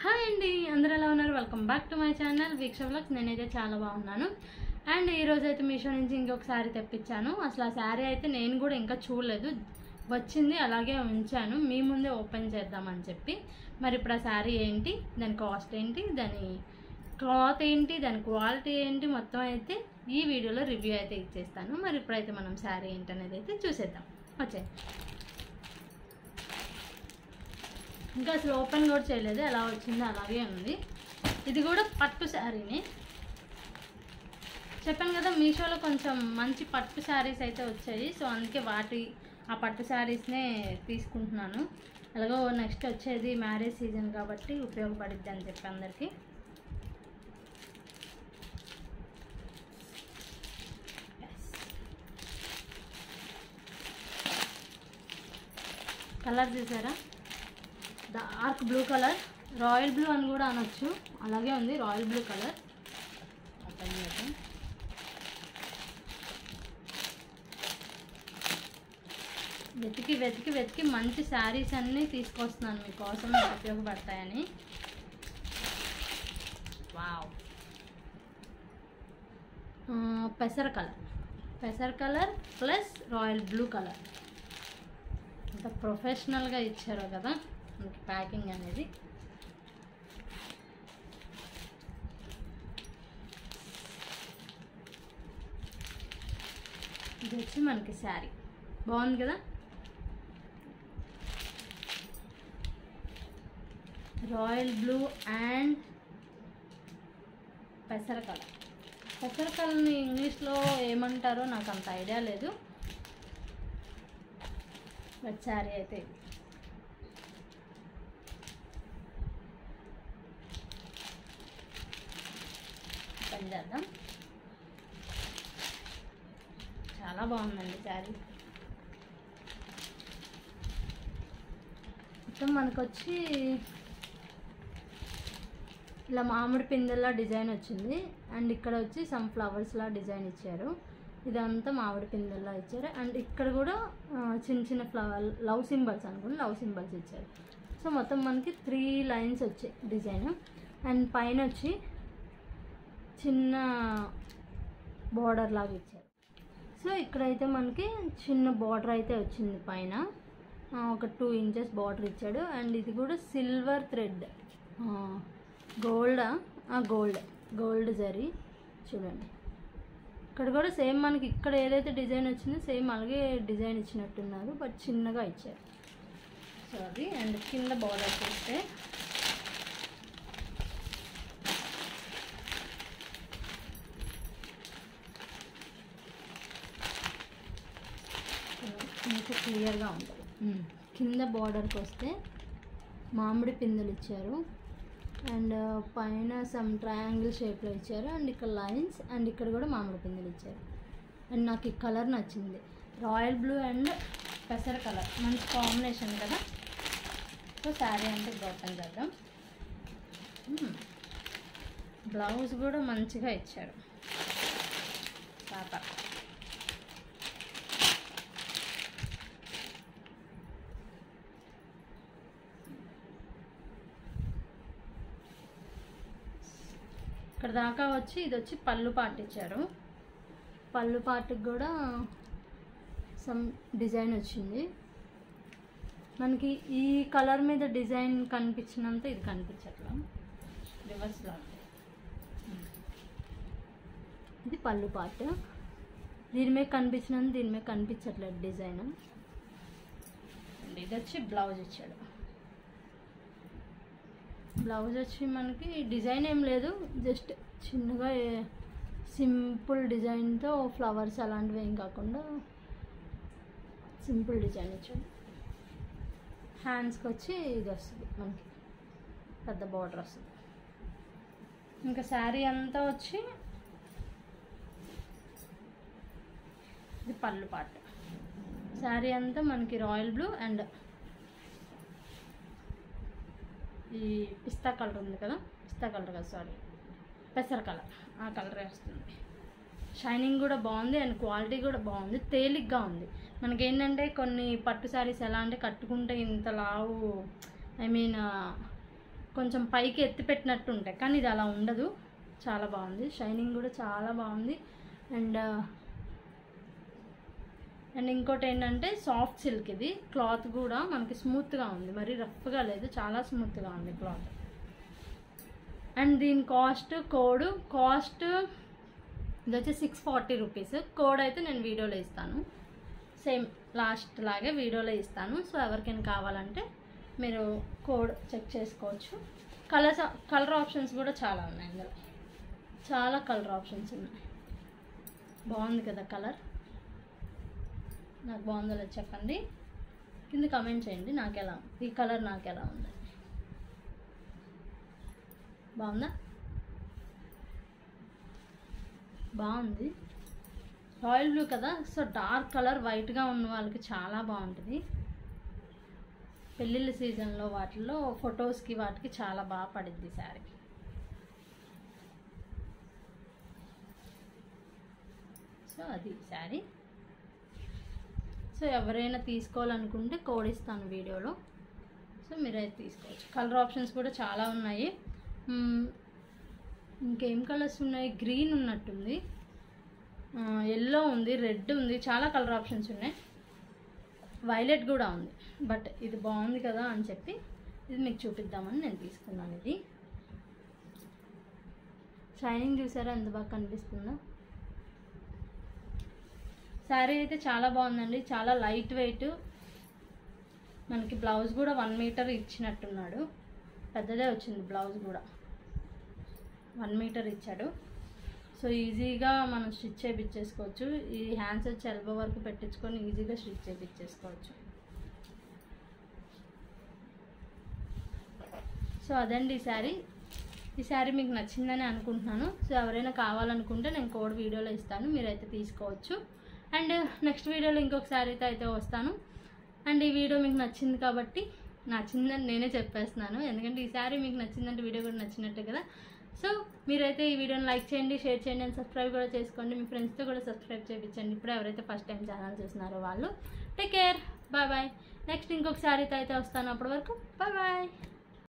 Hi అండి అందరూ ఎలా ఉన్నారు welcome back to my channel Veeksha vlogs నేనైతే చాలా బాగున్నాను అండ్ ఈ రోజు అయితే మీషో నుంచి ఇంకొక శారీ తెప్పించాను అసలు ఆ శారీ అయితే నేను కూడా ఇంకా చూడలేదు వచ్చింది అలాగే ఉంచాను మీ ముందే ఓపెన్ చేద్దామని చెప్పి మరి ఇప్పుడు ఆ శారీ ఏంటి దాని కాస్ట్ ఏంటి దాని క్లాత్ ఏంటి దాని క్వాలిటీ ఏంటి మొత్తం అయితే ఈ వీడియోలో రివ్యూ అయితే ఇచ్చేస్తాను మరి ఇప్పుడైతే మనం శారీ ఏంటి అనేది అయితే చూసేద్దాం వచ్చే ఇంకా అసలు ఓపెన్ కూడా చేయలేదు ఎలా వచ్చిందో అలాగే ఉంది ఇది కూడా పట్టు శారీనే చెప్పాను కదా మీషోలో కొంచెం మంచి పట్టు శారీస్ అయితే వచ్చాయి సో అందుకే వాటి ఆ పట్టు శారీస్నే తీసుకుంటున్నాను అలాగో నెక్స్ట్ వచ్చేది మ్యారేజ్ సీజన్ కాబట్టి ఉపయోగపడిద్ది అని చెప్పి అందరికీ కలర్ చూసారా dark blue colour royal blue అని కూడా అనొచ్చు అలాగే ఉంది రాయల్ బ్లూ కలర్ ఓపెన్ చేద్దాం వెతికి వెతికి వెతికి మంచి శారీస్ అన్నీ తీసుకొస్తున్నాను మీకోసం మీకు ఉపయోగపడతాయని వావ్ ఆ, పెసర కలర్ పెసర colour plus royal blue colour ఎంత ప్రొఫెషనల్గా ఇచ్చారో కదా మనకి ప్యాకింగ్ అనేది ఇది వచ్చి మనకి శారీ బాగుంది కదా రాయల్ బ్లూ అండ్ పెసర కలర్ పెసర కలర్ని ఇంగ్లీష్లో ఏమంటారో నాకు అంత ఐడియా లేదు బట్ శారీ అయితే ఇది. ఓపెన్ చేద్దాం చాలా బాగుందండి శారీ మొత్తం మనకు వచ్చి ఇలా మామిడి పిందెల్లా డిజైన్ వచ్చింది అండ్ ఇక్కడ వచ్చి సమ్ ఫ్లవర్స్లా డిజైన్ ఇచ్చారు ఇదంతా మామిడి పిందెల్లా ఇచ్చారు అండ్ ఇక్కడ కూడా ఆ, చిన్న చిన్న ఫ్లవర్ లవ్ సింబల్స్ అనుకోండి లవ్ సింబల్స్ ఇచ్చారు సో మొత్తం మనకి త్రీ లైన్స్ వచ్చాయి డిజైన్ అండ్ పైన వచ్చి చిన్న బార్డర్ లాగా ఇచ్చారు సో ఇక్కడైతే మనకి చిన్న బార్డర్ అయితే వచ్చింది పైన ఆ, ఒక టూ ఇంచెస్ బార్డర్ ఇచ్చాడు అండ్ ఇది కూడా సిల్వర్ థ్రెడ్ గోల్డా గోల్డ్ గోల్డ్ జరీ చూడండి ఇక్కడ కూడా సేమ్ మనకి ఇక్కడ ఏదైతే డిజైన్ వచ్చిందో సేమ్ అలాగే డిజైన్ ఇచ్చినట్టున్నారు బట్ చిన్నగా ఇచ్చారు సో అది అండ్ కింద బార్డర్ చూస్తే మీకు క్లియర్గా ఉంటుంది కింద బార్డర్కి వస్తే మామిడి పిందెలు ఇచ్చారు అండ్ పైన సమ్ ట్రయాంగిల్ షేప్లో ఇచ్చారు అండ్ ఇక్కడ లైన్స్ అండ్ ఇక్కడ కూడా మామిడి పిందెలు ఇచ్చారు అండ్ నాకు ఈ కలర్ నచ్చింది రాయల్ బ్లూ అండ్ పెసర కలర్ మంచి కాంబినేషన్ కదా సో శారీ అంటే ఓపెన్ చేద్దాం మ్మ్. బ్లౌజ్ కూడా మంచిగా ఇచ్చారు పాప ఇక్కడ దాకా వచ్చి ఇది వచ్చి పళ్ళు పాట ఇచ్చారు పళ్ళు పాటకి కూడా సమ్ డిజైన్ వచ్చింది మనకి ఈ కలర్ మీద డిజైన్ కనిపించినంత ఇది కనిపించట్లా రివర్స్లో ఉంది ఇది పళ్ళు పాట దీని మీద కనిపించినంత దీని మీద కనిపించట్లేదు డిజైన్ అండ్ ఇది వచ్చి బ్లౌజ్ ఇచ్చాడు బ్లౌజ్ వచ్చి మనకి డిజైన్ ఏం లేదు జస్ట్ చిన్నగా ఏ- సింపుల్ డిజైన్తో ఫ్లవర్స్ అలాంటివి ఏం కాకుండా సింపుల్ డిజైన్ ఇచ్చాడు హ్యాండ్స్కి వచ్చి ఇది వస్తుంది మనకి పెద్ద బార్డర్ వస్తుంది ఇంకా శారీ అంతా వచ్చి ఇది పళ్ళు పాట శారీ అంతా మనకి రాయల్ బ్లూ అండ్ ఈ పిస్తా కలర్ ఉంది కదా పిస్తా కలర్ కదా సారీ పెసర కలర్ ఆ కలరే వస్తుంది షైనింగ్ కూడా బాగుంది అండ్ క్వాలిటీ కూడా బాగుంది తేలిగ్గా ఉంది మనకి ఏంటంటే కొన్ని పట్టు శారీస్ ఎలా అంటే కట్టుకుంటే ఇంత లావు ఐ మీన్ కొంచెం పైకి ఎత్తి పెట్టినట్టు ఉంటాయి కానీ ఇది అలా ఉండదు చాలా బాగుంది షైనింగ్ కూడా చాలా బాగుంది అండ్ అండ్ ఇంకోటి ఏంటంటే సాఫ్ట్ సిల్క్ ఇది క్లాత్ కూడా మనకి స్మూత్గా ఉంది మరి రఫ్గా లేదు చాలా స్మూత్గా ఉంది క్లాత్ అండ్ దీని కాస్ట్ కోడ్ కాస్ట్ ఇది వచ్చి సిక్స్ ఫార్టీ రూపీస్ కోడ్ అయితే నేను వీడియోలో ఇస్తాను సేమ్ లాస్ట్ లాగే వీడియోలో ఇస్తాను సో ఎవరికైనా కావాలంటే మీరు కోడ్ చెక్ చేసుకోవచ్చు కలర్స్ కలర్ ఆప్షన్స్ కూడా చాలా ఉన్నాయి ఇందులో చాలా కలర్ ఆప్షన్స్ ఉన్నాయి బాగుంది కదా కలర్ నాకు బాగుందో లేదో చెప్పండి కింద కమెంట్ చేయండి నాకు ఎలా ఈ కలర్ నాకు ఎలా ఉంది బాగుందా బాగుంది రాయల్ బ్లూ కదా సో డార్క్ కలర్ వైట్గా ఉన్న వాళ్ళకి చాలా బాగుంటుంది పెళ్ళిళ్ళ సీజన్లో వాటిల్లో ఫొటోస్కి వాటికి చాలా బాగా పడిద్ది శారీ సో అది శారీ సో ఎవరైనా తీసుకోవాలనుకుంటే కోడ్ ఇస్తాను వీడియోలో సో మీరైతే తీసుకోవచ్చు కలర్ ఆప్షన్స్ కూడా చాలా ఉన్నాయి మ్మ్, ఇంకేం కలర్స్ ఉన్నాయి గ్రీన్ ఉన్నట్టుంది ఎల్లో ఉంది రెడ్ ఉంది చాలా కలర్ ఆప్షన్స్ ఉన్నాయి వైలెట్ కూడా ఉంది బట్ ఇది బాగుంది కదా అని చెప్పి ఇది మీకు చూపిద్దామని నేను తీసుకున్నాను ఇది షైనింగ్ చూసారా ఎంత బాగా కనిపిస్తుందో శారీ అయితే చాలా బాగుందండి చాలా లైట్ వెయిట్ మనకి బ్లౌజ్ కూడా వన్ మీటర్ ఇచ్చినట్టున్నాడు పెద్దదే వచ్చింది బ్లౌజ్ కూడా వన్ మీటర్ ఇచ్చాడు సో ఈజీగా మనం స్టిచ్ చేయించేసుకోవచ్చు ఈ హ్యాండ్స్ వచ్చి ఎల్బో వరకు పెట్టించుకొని ఈజీగా స్టిచ్ చేయించేసుకోవచ్చు సో అదండి ఈ శారీ ఈ శారీ మీకు నచ్చిందని అనుకుంటున్నాను సో ఎవరైనా కావాలనుకుంటే నేను కోడ్ వీడియోలో ఇస్తాను మీరైతే తీసుకోవచ్చు అండ్ నెక్స్ట్ వీడియోలో ఇంకొక శారీతో అయితే వస్తాను అండ్ ఈ వీడియో మీకు నచ్చింది కాబట్టి నచ్చిందని నేనే చెప్పేస్తున్నాను ఎందుకంటే ఈ శారీ మీకు నచ్చిందంటే వీడియో కూడా నచ్చినట్టే కదా సో మీరైతే ఈ వీడియోని లైక్ చేయండి షేర్ చేయండి అండ్ సబ్స్క్రైబ్ కూడా చేసుకోండి మీ ఫ్రెండ్స్తో కూడా సబ్స్క్రైబ్ చేయించండి ఇప్పుడు ఎవరైతే ఫస్ట్ టైం ఛానల్ చూస్తున్నారో వాళ్ళు take care bye bye next ఇంకొక శారీతో అయితే వస్తాను అప్పటి వరకు బాయ్ బాయ్